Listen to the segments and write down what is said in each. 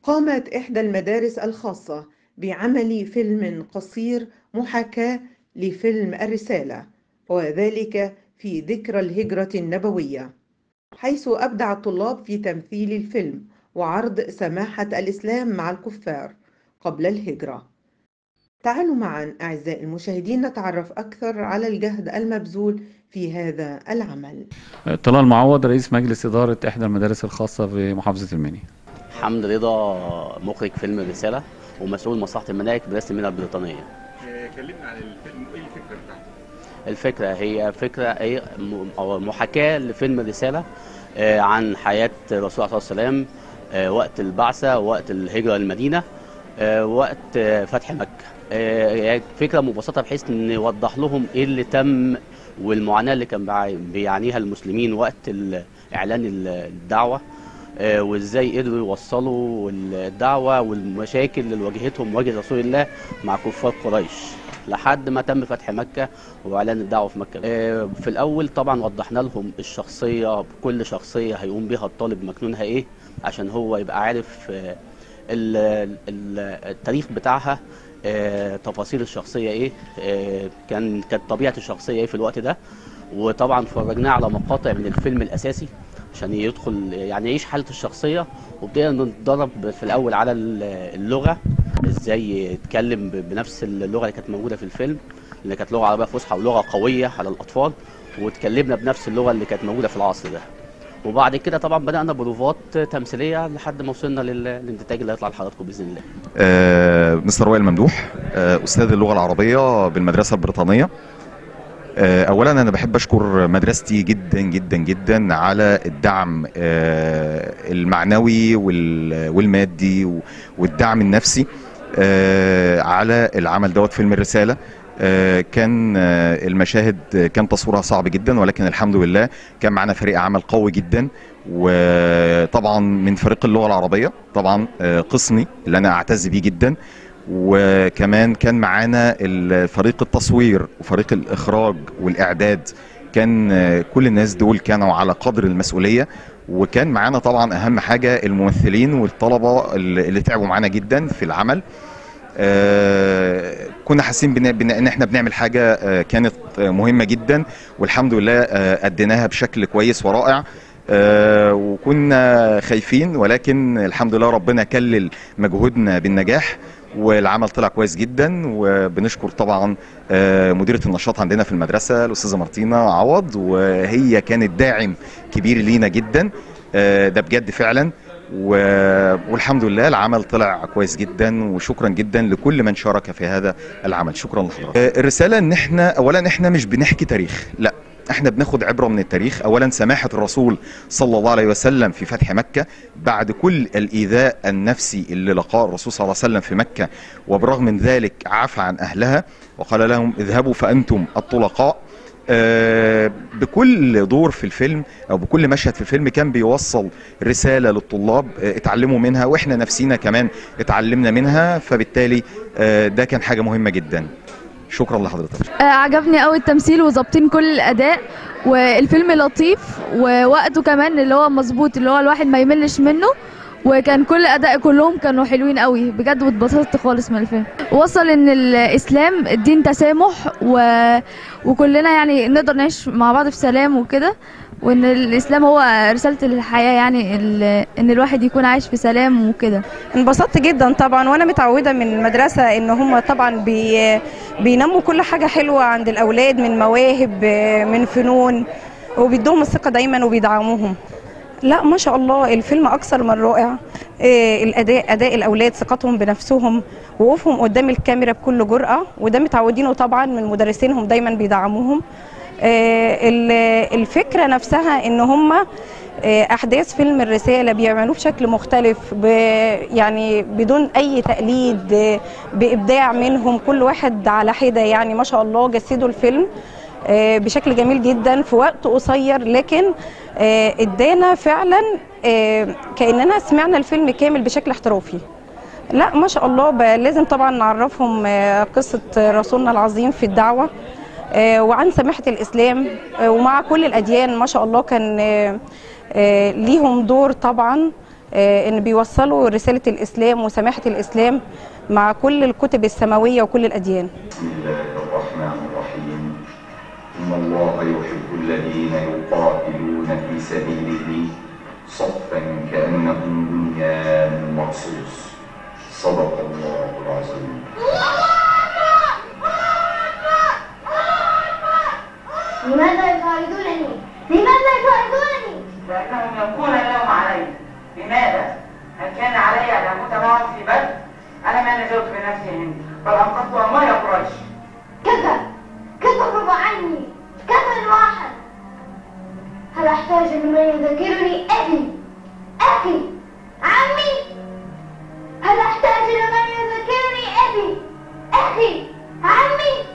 قامت إحدى المدارس الخاصة بعمل فيلم قصير محاكاة لفيلم الرسالة وذلك في ذكرى الهجرة النبوية حيث أبدع الطلاب في تمثيل الفيلم وعرض سماحة الإسلام مع الكفار قبل الهجرة تعالوا معا أعزائي المشاهدين نتعرف أكثر على الجهد المبذول في هذا العمل طلال معوض رئيس مجلس إدارة إحدى المدارس الخاصة في محافظة المنيا حمد رضا مخرج فيلم الرسالة ومسؤول مصلحة المناهج برئاسة المنيا البريطانية كلمنا عن الفيلم وايه الفكره بتاعته الفكرة هي فكرة هي م- أو محاكاة لفيلم الرسالة آه، عن حياة الرسول عليه الصلاة والسلام آه، وقت البعثة وقت الهجرة للمدينة آه، وقت آه، فتح مكة آه، هي فكرة مبسطة بحيث نوضح لهم ايه اللي تم والمعاناة اللي كان بيع- بيعانيها المسلمين وقت ال- إعلان ال- الدعوة آه، وازاي قدروا يوصلوا الدعوة والمشاكل اللي واجهتهم واجهة رسول الله مع كفار قريش لحد ما تم فتح مكة واعلان الدعوه في مكه آه، في الاول طبعا وضحنا لهم الشخصيه كل شخصيه هيقوم بيها الطالب مكنونها ايه عشان هو يبقى عارف آه، ال- ال- التاريخ بتاعها آه، تفاصيل الشخصيه ايه آه، كان كانت طبيعه الشخصيه ايه في الوقت ده وطبعا فرجناه على مقاطع من الفيلم الاساسي عشان يدخل يعني يعيش حاله الشخصيه وبدأنا نتدرب في الاول على ال- اللغه ازاي يتكلم ب- بنفس اللغه اللي كانت موجوده في الفيلم اللي كانت لغه عربيه فصحى ولغه قويه على الاطفال واتكلمنا بنفس اللغه اللي كانت موجوده في العصر ده وبعد كده طبعا بدانا بروفات تمثيليه لحد ما وصلنا لل- للانتاج اللي هيطلع لحضراتكم باذن الله آه، مستر وائل ممدوح آه، استاذ اللغه العربيه بالمدرسه البريطانيه آه، اولا انا بحب اشكر مدرستي جدا جدا جدا على الدعم آه، المعنوي وال- والمادي و- والدعم النفسي آه، على العمل دوت فيلم الرساله آه، كان آه، المشاهد آه، كان تصويرها صعب جدا ولكن الحمد لله كان معنا فريق عمل قوي جدا وطبعا من فريق اللغه العربيه طبعا آه، قسمي اللي انا اعتز بيه جدا وكمان كان معانا ال- فريق التصوير وفريق الاخراج والاعداد كان آه، كل الناس دول كانوا على قدر المسؤوليه وكان معانا طبعا اهم حاجه الممثلين والطلبه اللي اللي تعبوا معانا جدا في العمل آه، كنا حاسين بن- بن- ان احنا بنعمل حاجه آه، كانت آه، مهمه جدا والحمد لله آه، اديناها بشكل كويس ورائع آه، وكنا خايفين ولكن الحمد لله ربنا كلل مجهودنا بالنجاح والعمل طلع كويس جدا وبنشكر طبعا آه، مديره النشاط عندنا في المدرسه الاستاذه مارتينا عوض وهي كانت داعم كبير لينا جدا آه، ده بجد فعلا و- والحمد لله العمل طلع كويس جدا وشكرا جدا لكل من شارك في هذا العمل شكرا لحضرتك آه، الرساله ان احنا اولا احنا مش بنحكي تاريخ لا احنا بناخد عبره من التاريخ اولا سماحه الرسول صلى الله عليه وسلم في فتح مكه بعد كل الايذاء النفسي اللي لقاه الرسول صلى الله عليه وسلم في مكه وبرغم من ذلك عفى عن اهلها وقال لهم اذهبوا فانتم الطلقاء آه، بكل دور في الفيلم او بكل مشهد في الفيلم كان بيوصل رساله للطلاب آه، اتعلموا منها واحنا نفسينا كمان اتعلمنا منها فبالتالي آه، ده كان حاجه مهمه جدا شكرا لحضرتك آه، عجبني قوي التمثيل وظابطين كل الاداء والفيلم لطيف ووقته كمان اللي هو مظبوط اللي هو الواحد ما يملش منه وكان كل اداء كلهم كانوا حلوين قوي بجد واتبسطت خالص من الفيلم وصل ان الاسلام الدين تسامح و... وكلنا يعني نقدر نعيش مع بعض في سلام وكده وان الاسلام هو رساله الحياه يعني ال... ان الواحد يكون عايش في سلام وكده انبسطت جدا طبعا وانا متعوده من المدرسه ان هم طبعا بي بينموا كل حاجه حلوه عند الاولاد من مواهب من فنون وبيدوهم الثقه دايما وبيدعموهم لا ما شاء الله الفيلم اكثر من رائع إيه الاداء اداء الاولاد ثقتهم بنفسهم وقوفهم قدام الكاميرا بكل جرأه وده متعودينه طبعا من مدرسينهم دايما بيدعموهم إيه ال- الفكره نفسها ان هم إيه احداث فيلم الرساله بيعملوه بشكل مختلف ب يعني بدون اي تقليد إيه بابداع منهم كل واحد على حده يعني ما شاء الله جسدوا الفيلم آه، بشكل جميل جدا في وقت قصير لكن آه، ادانا فعلا آه، كاننا سمعنا الفيلم كامل بشكل احترافي لا ما شاء الله ب- لازم طبعا نعرفهم آه، قصه رسولنا العظيم في الدعوه آه، وعن سماحه الاسلام آه، ومع كل الاديان ما شاء الله كان آه، آه، ليهم دور طبعا آه، ان بيوصلوا رساله الاسلام وسماحه الاسلام مع كل الكتب السماويه وكل الاديان بسم الله الرحمن الرحيم إن الله يحب الذين يقاتلون في سبيله صفا كأنهم بنيان مرصوص صدق الله العظيم لماذا يطاردونني؟ لماذا يطاردونني؟ لأنهم يلقون اللوم علي لماذا؟ هل كان علي أن أموت معهم في بدر؟ أنا ما نزلت بنفسي هند بل أنقذت أموال قريش كذا كذبوا عني كذا واحد هل أحتاج لمن يذكرني أبي أخي عمي هل أحتاج لمن يذكرني أبي أخي عمي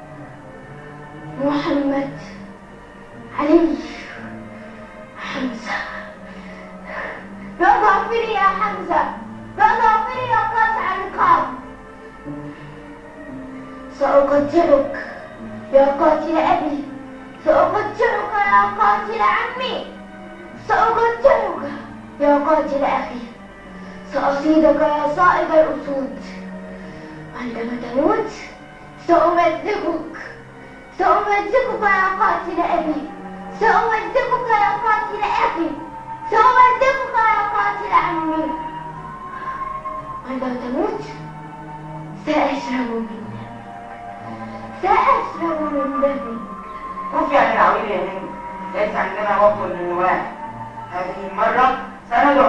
محمد علي حمزة لا تغفري يا حمزة لا تغفري يا قاطع الرقاب سأقتلك يا قاتل أبي سأقتلك يا قاتل عمي سأقتلك يا قاتل أخي سأصيدك يا صائد الأسود عندما تموت سأمزقك سأمزقك يا قاتل أبي سأمزقك يا قاتل أخي سأمزقك يا قاتل عمي عندما تموت سأشرب من دمك سأشرب من دمك خفي عن العويل يا هند ليس عندنا وفد للنواه هذه المرة سندعو